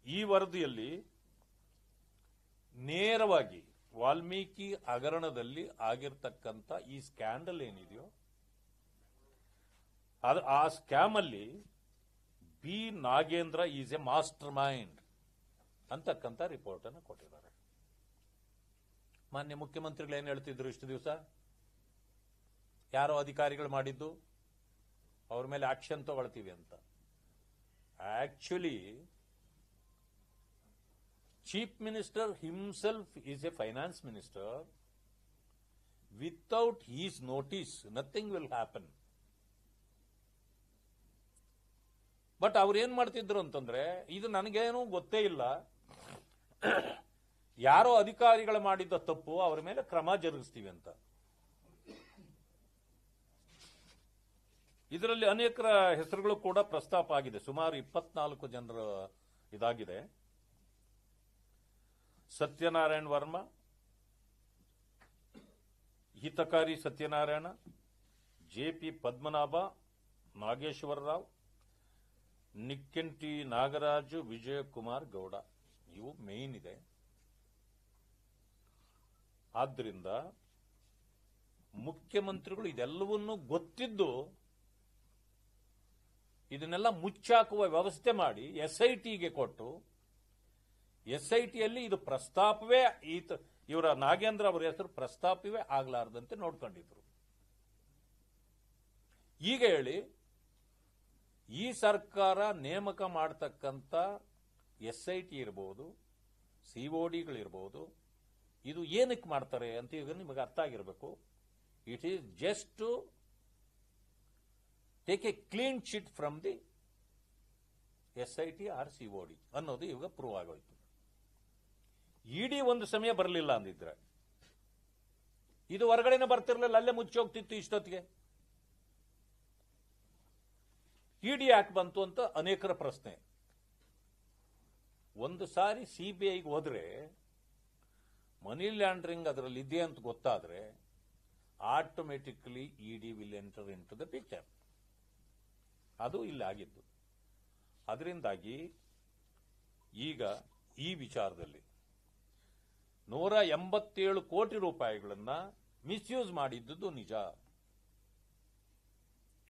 ಈ ವರದಿಯಲ್ಲಿ ನೇರವಾಗಿ ವಾಲ್ಮೀಕಿ ಹಗರಣದಲ್ಲಿ ಆಗಿರ್ತಕ್ಕಂಥ ಈ ಸ್ಕ್ಯಾಂಡಲ್ ಏನಿದೆಯೋ ಅದು ಆ ಸ್ಕ್ಯಾಮ್ ಅಲ್ಲಿ B Nagendra is a mastermind ಅಂತಕ್ಕಂಥ ರಿಪೋರ್ಟ್ ಅನ್ನು ಕೊಟ್ಟಿದ್ದಾರೆ ಮಾನ್ಯ ಮುಖ್ಯಮಂತ್ರಿಗಳು ಏನ್ ಹೇಳ್ತಿದ್ರು ಇಷ್ಟು ದಿವಸ ಯಾರೋ ಅಧಿಕಾರಿಗಳು ಮಾಡಿದ್ದು ಅವ್ರ ಮೇಲೆ ಆಕ್ಷನ್ ತಗೊಳ್ತೀವಿ ಅಂತ actually chief minister himself is a finance minister without his notice nothing will happen but ಅವ್ರು ಏನ್ ಮಾಡ್ತಿದ್ರು ಅಂತಂದ್ರೆ ಇದು ನನಗೇನು ಗೊತ್ತೇ ಇಲ್ಲ ಯಾರೋ ಅಧಿಕಾರಿಗಳು ಮಾಡಿದ್ದ ತಪ್ಪು ಅವರ ಮೇಲೆ ಕ್ರಮ ಜರುಗಿಸ್ತೀವಿ ಅಂತ ಇದರಲ್ಲಿ ಅನೇಕರ ಹೆಸರುಗಳು ಕೂಡ ಪ್ರಸ್ತಾಪ ಆಗಿದೆ ಸುಮಾರು ಇಪ್ಪತ್ನಾಲ್ಕು ಜನರ ಇದಾಗಿದೆ ಸತ್ಯನಾರಾಯಣ ವರ್ಮ ಹಿತಕಾರಿ ಸತ್ಯನಾರಾಯಣ ಜೆಪಿ ಪದ್ಮನಾಭ ನಾಗೇಶ್ವರ ರಾವ್ ನಿಕ್ಕೆಂಟಿ ನಾಗರಾಜು ವಿಜಯಕುಮಾರ್ ಗೌಡ ಇವು ಮೇನ್ ಇದೆ ಆದ್ದರಿಂದ ಮುಖ್ಯಮಂತ್ರಿಗಳು ಇದೆಲ್ಲವನ್ನೂ ಗೊತ್ತಿದ್ದು ಇದನ್ನೆಲ್ಲ ಮುಚ್ಚಾಕುವ ವ್ಯವಸ್ಥೆ ಮಾಡಿ ಎಸ್ಐಟಿಗೆ ಕೊಟ್ಟು ಎಸ್ಐಟಿಯಲ್ಲಿ ಇದು ಪ್ರಸ್ತಾಪವೇ ಈತ ಇವರ ನಾಗೇಂದ್ರ ಅವರ ಹೆಸರು ಪ್ರಸ್ತಾಪವೇ ಆಗ್ಲಾರ್ದಂತೆ ನೋಡ್ಕೊಂಡಿದ್ರು ಈಗ ಹೇಳಿ ಈ ಸರ್ಕಾರ ನೇಮಕ ಮಾಡತಕ್ಕಂಥ ಎಸ್ಐಟಿ ಇರಬಹುದು ಸಿಒಡಿಗಳಿರ್ಬೋದು ಇದು ಏನಕ್ಕೆ ಮಾಡ್ತಾರೆ ಅಂತ ಈಗ ನಿಮಗೆ ಅರ್ಥ ಆಗಿರಬೇಕು it is just to take a clean chit from the S I T or CID ಅನ್ನೋದು ಇವಾಗ ಪ್ರೂವ್ ಆಗೋಯ್ತು ಇಡೀ ಒಂದು ಸಮಯ ಬರಲಿಲ್ಲ ಅಂದಿದ್ರೆ ಇದು ಹೊರಗಡೆನೆ ಬರ್ತಿರ್ಲಿಲ್ಲ ಅಲ್ಲೇ ಮುಚ್ಚಿ ಹೋಗ್ತಿತ್ತು ಇಷ್ಟೊತ್ತಿಗೆ ಇಡಿ ಯಾಕೆ ಬಂತು ಅಂತ ಅನೇಕರ ಪ್ರಶ್ನೆ ಒಂದು ಸಾರಿ ಸಿಬಿಐಗೆ ಹೋದ್ರೆ ಮನಿ ಲ್ಯಾಂಡ್ರಿಂಗ್ ಅದರಲ್ಲಿ ಇದೆ ಅಂತ ಗೊತ್ತಾದ್ರೆ automatically ED will enter into the picture ಅದು ಇಲ್ಲಿ ಆಗಿದ್ದು ಅದರಿಂದಾಗಿ ಈಗ ಈ ವಿಚಾರದಲ್ಲಿ ನೂರ ಎಂಬತ್ತೇಳು ಕೋಟಿ ರೂಪಾಯಿಗಳನ್ನ ಮಿಸ್ಯೂಸ್ ಮಾಡಿದ್ದುದು ನಿಜ